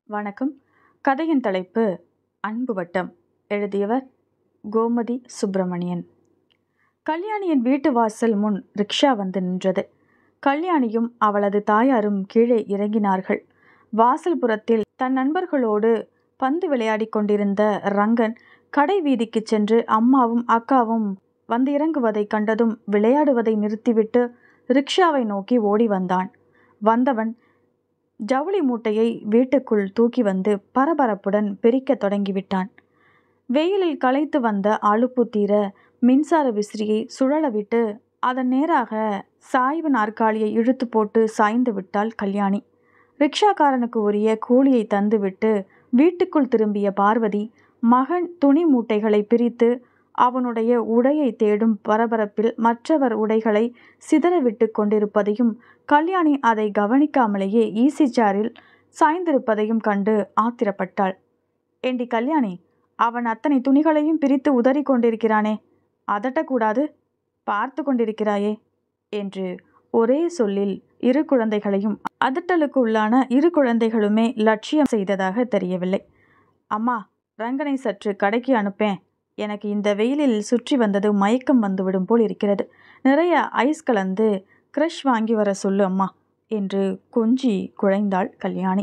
வணக்கம் கதையின் தலைப்பு அன்பு வட்டம் எழுதியவர் கோமதி சுப்பிரமணியன் கல்யாணியின் வீட்டு வாசல் முன் ரிக்ஷா வந்து நின்றது கல்யாணியும் அவளது தாயாரும் கீழே இறங்கினார்கள் வாசல் புறத்தில் தன் நண்பர்களோடு பந்து விளையாடிக் கொண்டிருந்த ரங்கன் கடை வீதிக்குச் சென்று அம்மாவும் அக்காவும் வந்து இறங்குவதைக் கண்டதும் விளையாடுவதை நிறுத்திவிட்டு ரிக்ஷாவை நோக்கி ஓடி வந்தான் வந்தவன் ஜவுளி மூட்டையை வீட்டுக்குள் தூக்கி வந்து பரபரப்புடன் பிரிக்கத் தொடங்கிவிட்டான் வெயிலில் களைத்து வந்த அலுப்பு தீர மின்சார விசிறியை சுழல விட்டு அதன் நேராக சாய்வு நாற்காலியை இழுத்து போட்டு சாய்ந்து விட்டாள் கல்யாணி ரிக்ஷாக்காரனுக்கு உரிய கூலியை தந்துவிட்டு வீட்டுக்குள் திரும்பிய பார்வதி மகன் துணி மூட்டைகளை பிரித்து அவனுடைய உடையை தேடும் பரபரப்பில் மற்றவர் உடைகளை சிதறவிட்டு கொண்டிருப்பதையும் கல்யாணி அதை கவனிக்காமலேயே ஈசி சேரில் சாய்ந்திருப்பதையும் கண்டு ஆத்திரப்பட்டாள் ஏண்டி கல்யாணி அவன் அத்தனை துணிகளையும் பிரித்து உதறி கொண்டிருக்கிறானே அதட்டக்கூடாது பார்த்து கொண்டிருக்கிறாயே என்று ஒரே சொல்லில் இரு குழந்தைகளையும் அதட்டலுக்கு உள்ளான இரு குழந்தைகளுமே லட்சியம் செய்ததாக தெரியவில்லை அம்மா ரங்கனை சற்று கடைக்கு அனுப்பேன் எனக்கு இந்த வெயிலில் சுற்றி வந்தது மயக்கம் வந்துவிடும் போல் இருக்கிறது நிறைய ஐஸ் கலந்து க்ரஷ் வாங்கி வர சொல்லு அம்மா என்று கொஞ்சி குழைந்தாள் கல்யாணி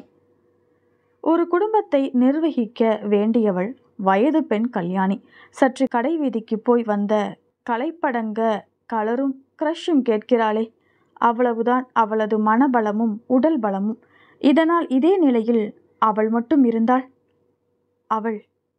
ஒரு குடும்பத்தை நிர்வகிக்க வேண்டியவள் வயது பெண் கல்யாணி சற்று கடை வீதிக்கு போய் வந்த கலைப்படங்க கலரும் க்ரஷும் கேட்கிறாளே அவ்வளவுதான் அவளது மனபலமும் உடல் பலமும் இதனால் இதே நிலையில் அவள் மட்டும் இருந்தாள் அவள்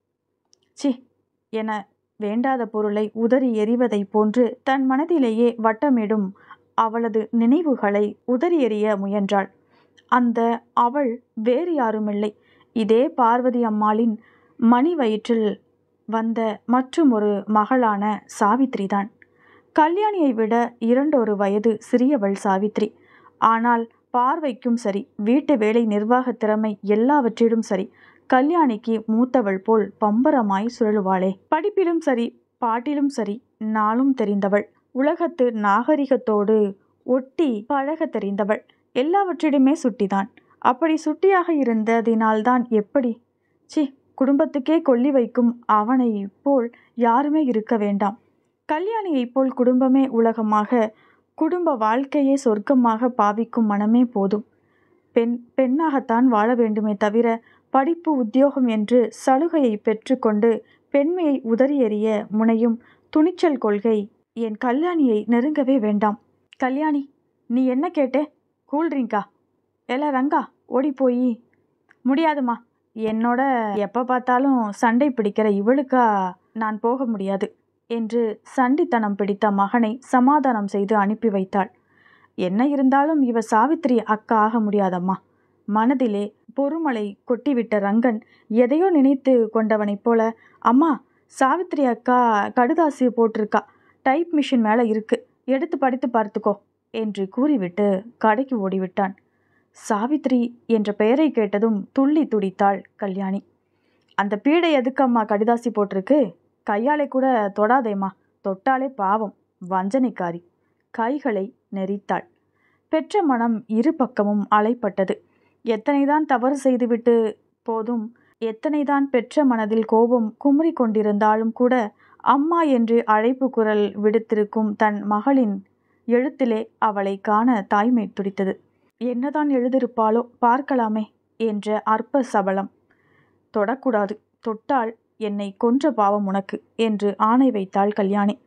சி என வேண்டாத பொருளை உதறி எறிவதைப் போன்று தன் மனதிலேயே வட்டமிடும் அவளது நினைவுகளை உதறி எறிய முயன்றாள் அந்த அவள் வேறு யாருமில்லை இதே பார்வதி அம்மாளின் மணி வயிற்றில் வந்த மற்றும் ஒரு மகளான சாவித்ரிதான் கல்யாணியை விட இரண்டொரு வயது சிறியவள் சாவித்ரி ஆனால் பார்வைக்கும் சரி வீட்டு வேலை நிர்வாக திறமை எல்லாவற்றிலும் சரி கல்யாணிக்கு மூத்தவள் போல் பம்பரமாய் சுழலுவாளே படிப்பிலும் சரி பாட்டிலும் சரி நாளும் தெரிந்தவள் உலகத்து நாகரிகத்தோடு ஒட்டி பழக தெரிந்தவள் எல்லாவற்றிலுமே சுட்டிதான் அப்படி சுட்டியாக இருந்ததினால்தான் எப்படி சி குடும்பத்துக்கே கொல்லி வைக்கும் அவனை போல் யாருமே இருக்க வேண்டாம் கல்யாணியைப் போல் குடும்பமே உலகமாக குடும்ப வாழ்க்கையே சொர்க்கமாக பாவிக்கும் மனமே போதும் பெண் பெண்ணாகத்தான் வாழ வேண்டுமே தவிர படிப்பு உத்தியோகம் என்று சலுகையை பெற்றுக்கொண்டு பெண்மையை உதறி எறிய முனையும் துணிச்சல் கொள்கை என் கல்யாணியை நெருங்கவே வேண்டாம் கல்யாணி நீ என்ன கேட்டே கூல்ட்ரிங்கா எல ரங்கா ஓடி போய் முடியாதுமா என்னோட எப்போ பார்த்தாலும் சண்டை பிடிக்கிற இவளுக்கா நான் போக முடியாது என்று சண்டித்தனம் பிடித்த மகனை சமாதானம் செய்து அனுப்பி வைத்தாள் என்ன இருந்தாலும் இவ சாவித்திரி அக்கா ஆக முடியாதம்மா மனதிலே பொறுமலை கொட்டிவிட்ட ரங்கன் எதையோ நினைத்து கொண்டவனைப் போல அம்மா சாவித்திரி அக்கா கடுதாசி போட்டிருக்கா டைப் மிஷின் மேலே இருக்கு எடுத்து படித்து பார்த்துக்கோ என்று கூறிவிட்டு கடைக்கு ஓடிவிட்டான் சாவித்ரி என்ற பெயரை கேட்டதும் துள்ளி துடித்தாள் கல்யாணி அந்த பீடை எதுக்கு அம்மா கடிதாசி போட்டிருக்கு கையாலே கூட தொடாதேம்மா தொட்டாலே பாவம் வஞ்சனைக்காரி கைகளை நெறித்தாள் பெற்ற மனம் இரு பக்கமும் அலைப்பட்டது எத்தனைதான் தவறு செய்துவிட்டு போதும் எத்தனைதான் பெற்ற மனதில் கோபம் குமரி கொண்டிருந்தாலும் கூட அம்மா என்று அழைப்பு குரல் விடுத்திருக்கும் தன் மகளின் எழுத்திலே அவளை காண தாய்மை துடித்தது என்னதான் எழுதியிருப்பாளோ பார்க்கலாமே என்ற அற்ப சபலம் தொடக்கூடாது தொட்டால் என்னை கொன்ற பாவம் உனக்கு என்று ஆணை வைத்தாள் கல்யாணி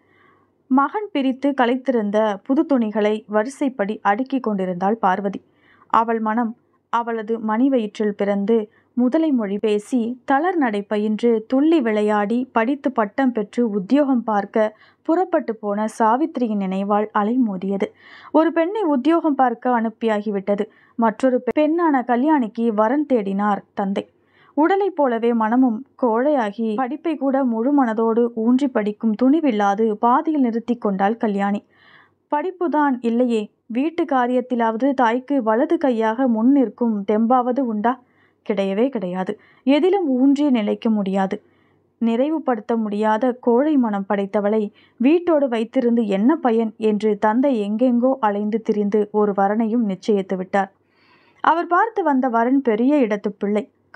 மகன் பிரித்து கலைத்திருந்த புது துணிகளை வரிசைப்படி அடுக்கி கொண்டிருந்தாள் பார்வதி அவள் மனம் அவளது மணி வயிற்றில் பிறந்து முதலை மொழி பேசி தளர் நடை பயின்று துள்ளி விளையாடி படித்து பட்டம் பெற்று உத்தியோகம் பார்க்க புறப்பட்டு போன சாவித்திரியின் நினைவால் அலைமோதியது ஒரு பெண்ணை உத்தியோகம் பார்க்க அனுப்பியாகிவிட்டது மற்றொரு பெண்ணான கல்யாணிக்கு வரன் தேடினார் தந்தை உடலைப் போலவே மனமும் கோழையாகி படிப்பை கூட முழு மனதோடு ஊன்றி படிக்கும் துணிவில்லாது பாதியில் நிறுத்தி கொண்டாள் கல்யாணி படிப்புதான் இல்லையே வீட்டு காரியத்திலாவது தாய்க்கு வலது கையாக முன் நிற்கும் தெம்பாவது உண்டா கிடையவே கிடையாது எதிலும் ஊன்றி நிலைக்க முடியாது நிறைவுபடுத்த முடியாத கோழை மனம் படைத்தவளை வீட்டோடு வைத்திருந்து என்ன பயன் என்று தந்தை எங்கெங்கோ அலைந்து திரிந்து ஒரு வரனையும் நிச்சயித்து விட்டார் அவர் பார்த்து வந்த வரன் பெரிய இடத்து பிள்ளை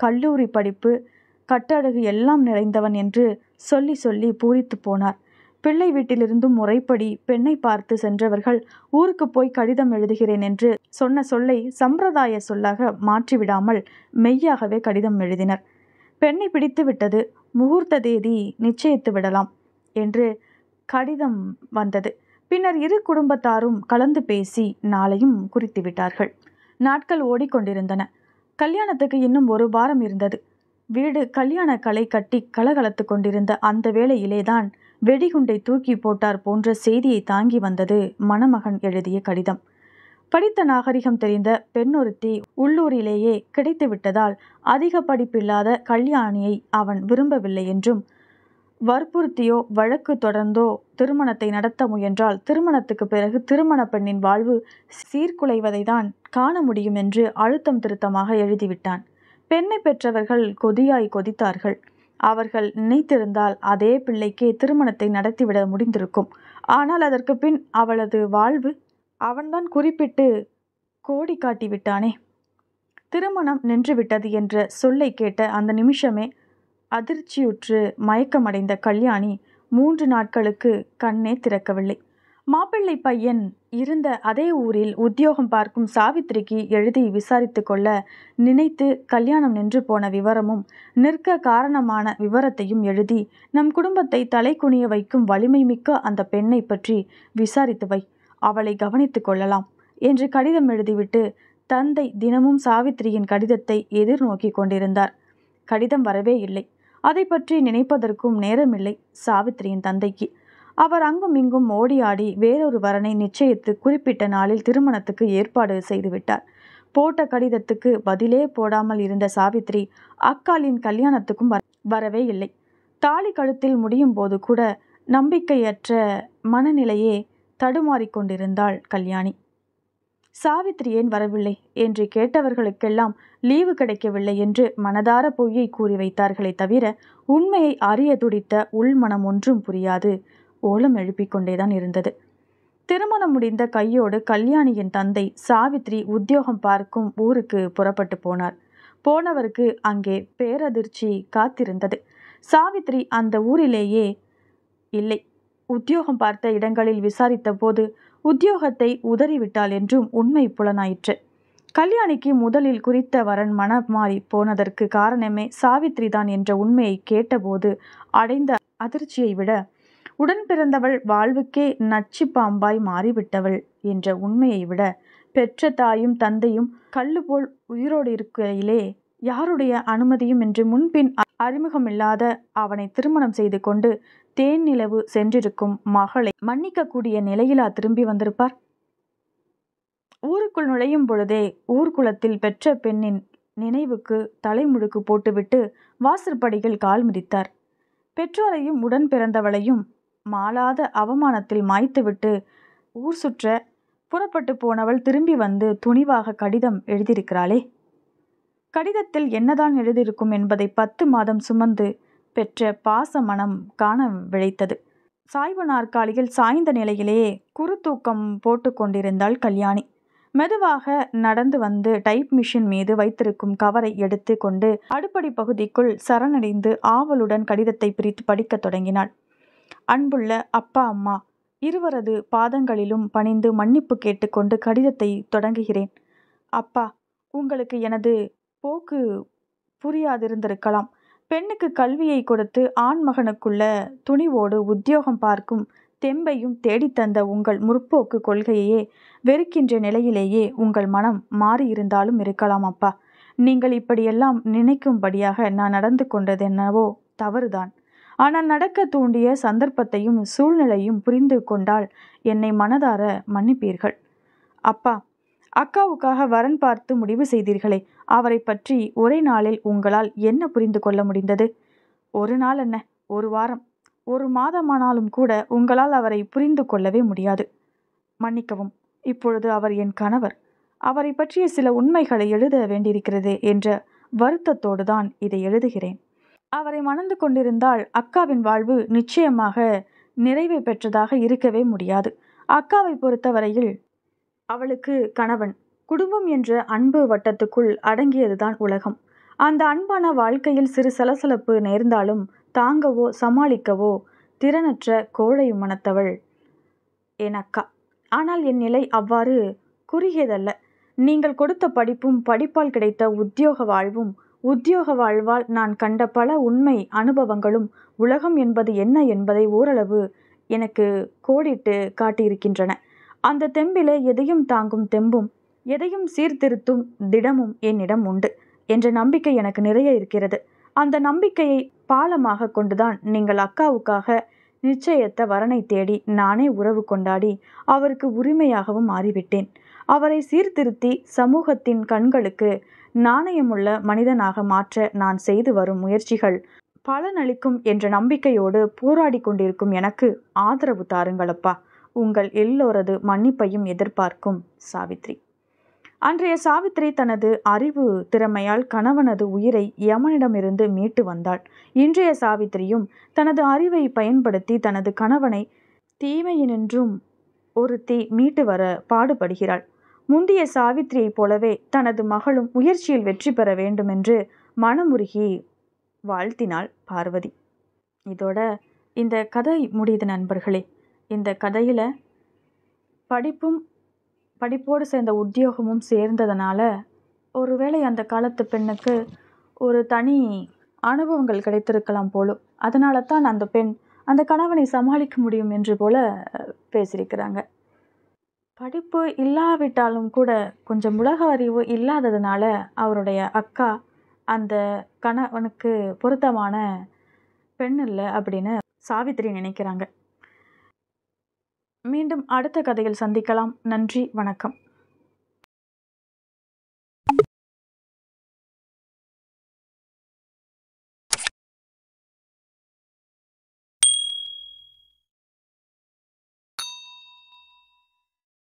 கல்லூரி படிப்பு கட்டழகு எல்லாம் நிறைந்தவன் என்று சொல்லி சொல்லி பூரித்து போனார் பிள்ளை வீட்டிலிருந்தும் முறைப்படி பெண்ணை பார்த்து சென்றவர்கள் ஊருக்கு போய் கடிதம் எழுதுகிறேன் என்று சொன்ன சொல்லை சம்பிரதாய சொல்லாக மாற்றிவிடாமல் மெய்யாகவே கடிதம் எழுதினர் பெண்ணை பிடித்து விட்டது முகூர்த்த தேதி நிச்சயித்து விடலாம் என்று கடிதம் வந்தது பின்னர் இரு குடும்பத்தாரும் கலந்து பேசி நாளையும் குறித்து விட்டார்கள் நாட்கள் ஓடிக்கொண்டிருந்தன கல்யாணத்துக்கு இன்னும் ஒரு வாரம் இருந்தது வீடு கல்யாண களை கட்டி கலகலத்து கொண்டிருந்த அந்த வேளையிலேதான் வெடிகுண்டை தூக்கி போட்டார் போன்ற செய்தியை தாங்கி வந்தது மணமகன் எழுதிய கடிதம் படித்த நாகரிகம் தெரிந்த பெண்ணொருத்தி உள்ளூரிலேயே கிடைத்து விட்டதால் அதிக படிப்பில்லாத கல்யாணியை அவன் விரும்பவில்லை என்றும் வற்புறுத்தியோ வழக்கு தொடர்ந்தோ திருமணத்தை நடத்த முயன்றால் திருமணத்துக்கு பிறகு திருமண பெண்ணின் வாழ்வு சீர்குலைவதை தான் காண முடியும் என்று அழுத்தம் திருத்தமாக எழுதிவிட்டான் பெண்ணை பெற்றவர்கள் கொதியாய் கொதித்தார்கள் அவர்கள் நினைத்திருந்தால் அதே பிள்ளைக்கே திருமணத்தை நடத்திவிட முடிந்திருக்கும் ஆனால் அதற்கு பின் அவளது வாழ்வு அவன்தான் குறிப்பிட்டு கோடி காட்டி விட்டானே திருமணம் நின்றுவிட்டது என்ற சொல்லை கேட்ட அந்த நிமிஷமே அதிர்ச்சியுற்று மயக்கமடைந்த கல்யாணி மூன்று நாட்களுக்கு கண்ணே திறக்கவில்லை மாப்பிள்ளை பையன் இருந்த அதே ஊரில் உத்தியோகம் பார்க்கும் சாவித்திரிக்கு எழுதி விசாரித்து கொள்ள நினைத்து கல்யாணம் நின்று போன விவரமும் நிற்க காரணமான விவரத்தையும் எழுதி நம் குடும்பத்தை தலை குனிய வைக்கும் வலிமை மிக்க அந்த பெண்ணை பற்றி விசாரித்து வை அவளை கவனித்து கொள்ளலாம் என்று கடிதம் எழுதிவிட்டு தந்தை தினமும் சாவித்திரியின் கடிதத்தை எதிர்நோக்கி கொண்டிருந்தார் கடிதம் வரவே இல்லை அதை பற்றி நினைப்பதற்கும் நேரமில்லை சாவித்திரியின் தந்தைக்கு அவர் அங்கும் இங்கும் ஓடி ஆடி வேறொரு வரனை நிச்சயித்து குறிப்பிட்ட நாளில் திருமணத்துக்கு ஏற்பாடு செய்துவிட்டார் போட்ட கடிதத்துக்கு பதிலே போடாமல் இருந்த சாவித்ரி அக்காலின் கல்யாணத்துக்கும் வரவே இல்லை தாலி கழுத்தில் முடியும் போது கூட நம்பிக்கையற்ற மனநிலையே தடுமாறிக் கொண்டிருந்தாள் கல்யாணி சாவித்ரி ஏன் வரவில்லை என்று கேட்டவர்களுக்கெல்லாம் லீவு கிடைக்கவில்லை என்று மனதார பொய்யை கூறி வைத்தார்களே தவிர உண்மையை அறிய துடித்த உள்மனம் ஒன்றும் புரியாது ஓலம் எழுப்பிக் கொண்டேதான் இருந்தது திருமணம் முடிந்த கையோடு கல்யாணியின் தந்தை சாவித்ரி உத்தியோகம் பார்க்கும் ஊருக்கு புறப்பட்டு போனார் போனவருக்கு அங்கே பேரதிர்ச்சி காத்திருந்தது சாவித்ரி அந்த ஊரிலேயே இல்லை உத்தியோகம் பார்த்த இடங்களில் விசாரித்த போது உத்தியோகத்தை உதறிவிட்டாள் என்றும் உண்மை புலனாயிற்று கல்யாணிக்கு முதலில் குறித்த வரன் மனமாறி போனதற்கு காரணமே சாவித்ரிதான் என்ற உண்மையை கேட்டபோது அடைந்த அதிர்ச்சியை விட உடன் பிறந்தவள் வாழ்வுக்கே நச்சு பாம்பாய் மாறிவிட்டவள் என்ற உண்மையை விட பெற்ற தாயும் தந்தையும் கல்லு போல் உயிரோடு இருக்கையிலே யாருடைய அனுமதியும் என்று முன்பின் அறிமுகமில்லாத அவனை திருமணம் செய்து கொண்டு தேன் நிலவு சென்றிருக்கும் மகளை மன்னிக்கக்கூடிய நிலையிலா திரும்பி வந்திருப்பார் ஊருக்குள் நுழையும் பொழுதே ஊர்குலத்தில் பெற்ற பெண்ணின் நினைவுக்கு தலைமுழுக்கு போட்டுவிட்டு வாசற்படியில் கால் மிதித்தார் பெற்றோரையும் உடன் பிறந்தவளையும் மாளாத அவமானத்தில் மாய்த்துவிட்டு ஊர் சுற்ற புறப்பட்டு போனவள் திரும்பி வந்து துணிவாக கடிதம் எழுதியிருக்கிறாளே கடிதத்தில் என்னதான் எழுதியிருக்கும் என்பதை பத்து மாதம் சுமந்து பெற்ற பாச மனம் காண விழைத்தது சாய்வு நாற்காலியில் சாய்ந்த நிலையிலேயே குறுத்தூக்கம் போட்டு கொண்டிருந்தாள் கல்யாணி மெதுவாக நடந்து வந்து டைப் மிஷின் மீது வைத்திருக்கும் கவரை எடுத்து கொண்டு அடுப்படி பகுதிக்குள் சரணடைந்து ஆவலுடன் கடிதத்தை பிரித்து படிக்கத் தொடங்கினாள் அன்புள்ள அப்பா அம்மா இருவரது பாதங்களிலும் பணிந்து மன்னிப்பு கேட்டுக்கொண்டு கடிதத்தை தொடங்குகிறேன் அப்பா உங்களுக்கு எனது போக்கு புரியாதிருந்திருக்கலாம் பெண்ணுக்கு கல்வியை கொடுத்து ஆண் மகனுக்குள்ள துணிவோடு உத்தியோகம் பார்க்கும் தெம்பையும் தேடித்தந்த உங்கள் முற்போக்கு கொள்கையையே வெறுக்கின்ற நிலையிலேயே உங்கள் மனம் மாறியிருந்தாலும் இருக்கலாம் அப்பா நீங்கள் இப்படியெல்லாம் நினைக்கும்படியாக நான் நடந்து கொண்டது என்னவோ தவறுதான் ஆனால் நடக்க தூண்டிய சந்தர்ப்பத்தையும் சூழ்நிலையும் புரிந்து கொண்டால் என்னை மனதார மன்னிப்பீர்கள் அப்பா அக்காவுக்காக வரன் பார்த்து முடிவு செய்தீர்களே அவரை பற்றி ஒரே நாளில் உங்களால் என்ன புரிந்து கொள்ள முடிந்தது ஒரு நாள் என்ன ஒரு வாரம் ஒரு மாதமானாலும் கூட உங்களால் அவரை புரிந்து கொள்ளவே முடியாது மன்னிக்கவும் இப்பொழுது அவர் என் கணவர் அவரை பற்றிய சில உண்மைகளை எழுத வேண்டியிருக்கிறது என்ற வருத்தத்தோடு தான் இதை எழுதுகிறேன் அவரை மணந்து கொண்டிருந்தால் அக்காவின் வாழ்வு நிச்சயமாக நிறைவை பெற்றதாக இருக்கவே முடியாது அக்காவை பொறுத்தவரையில் அவளுக்கு கணவன் குடும்பம் என்ற அன்பு வட்டத்துக்குள் அடங்கியதுதான் உலகம் அந்த அன்பான வாழ்க்கையில் சிறு சலசலப்பு நேர்ந்தாலும் தாங்கவோ சமாளிக்கவோ திறனற்ற கோழை மனத்தவள் என் அக்கா ஆனால் என் நிலை அவ்வாறு குறுகியதல்ல நீங்கள் கொடுத்த படிப்பும் படிப்பால் கிடைத்த உத்தியோக வாழ்வும் உத்தியோக வாழ்வால் நான் கண்ட பல உண்மை அனுபவங்களும் உலகம் என்பது என்ன என்பதை ஓரளவு எனக்கு கோடிட்டு காட்டியிருக்கின்றன அந்த தெம்பிலே எதையும் தாங்கும் தெம்பும் எதையும் சீர்திருத்தும் திடமும் என்னிடம் உண்டு என்ற நம்பிக்கை எனக்கு நிறைய இருக்கிறது அந்த நம்பிக்கையை பாலமாக கொண்டுதான் நீங்கள் அக்காவுக்காக நிச்சயத்த வரனை தேடி நானே உறவு கொண்டாடி அவருக்கு உரிமையாகவும் மாறிவிட்டேன் அவரை சீர்திருத்தி சமூகத்தின் கண்களுக்கு நாணயமுள்ள மனிதனாக மாற்ற நான் செய்து வரும் முயற்சிகள் பலனளிக்கும் என்ற நம்பிக்கையோடு போராடி கொண்டிருக்கும் எனக்கு ஆதரவு தாருங்களப்பா உங்கள் எல்லோரது மன்னிப்பையும் எதிர்பார்க்கும் சாவித்ரி அன்றைய சாவித்ரி தனது அறிவு திறமையால் கணவனது உயிரை யமனிடமிருந்து மீட்டு வந்தாள் இன்றைய சாவித்திரியும் தனது அறிவை பயன்படுத்தி தனது கணவனை தீமையினின்றும் ஒருத்தி மீட்டு வர பாடுபடுகிறாள் முந்திய சாவித்திரியைப் போலவே தனது மகளும் முயற்சியில் வெற்றி பெற வேண்டுமென்று மனமுருகி வாழ்த்தினாள் பார்வதி இதோட இந்த கதை முடியுது நண்பர்களே இந்த கதையில் படிப்பும் படிப்போடு சேர்ந்த உத்தியோகமும் சேர்ந்ததுனால ஒருவேளை அந்த காலத்து பெண்ணுக்கு ஒரு தனி அனுபவங்கள் கிடைத்திருக்கலாம் போலும் அதனால தான் அந்த பெண் அந்த கணவனை சமாளிக்க முடியும் என்று போல பேசியிருக்கிறாங்க படிப்பு இல்லாவிட்டாலும் கூட கொஞ்சம் உலக அறிவு இல்லாததுனால அவருடைய அக்கா அந்த கணவனுக்கு பொருத்தமான பெண் இல்லை அப்படின்னு சாவித்திரி நினைக்கிறாங்க மீண்டும் அடுத்த கதையில் சந்திக்கலாம் நன்றி வணக்கம்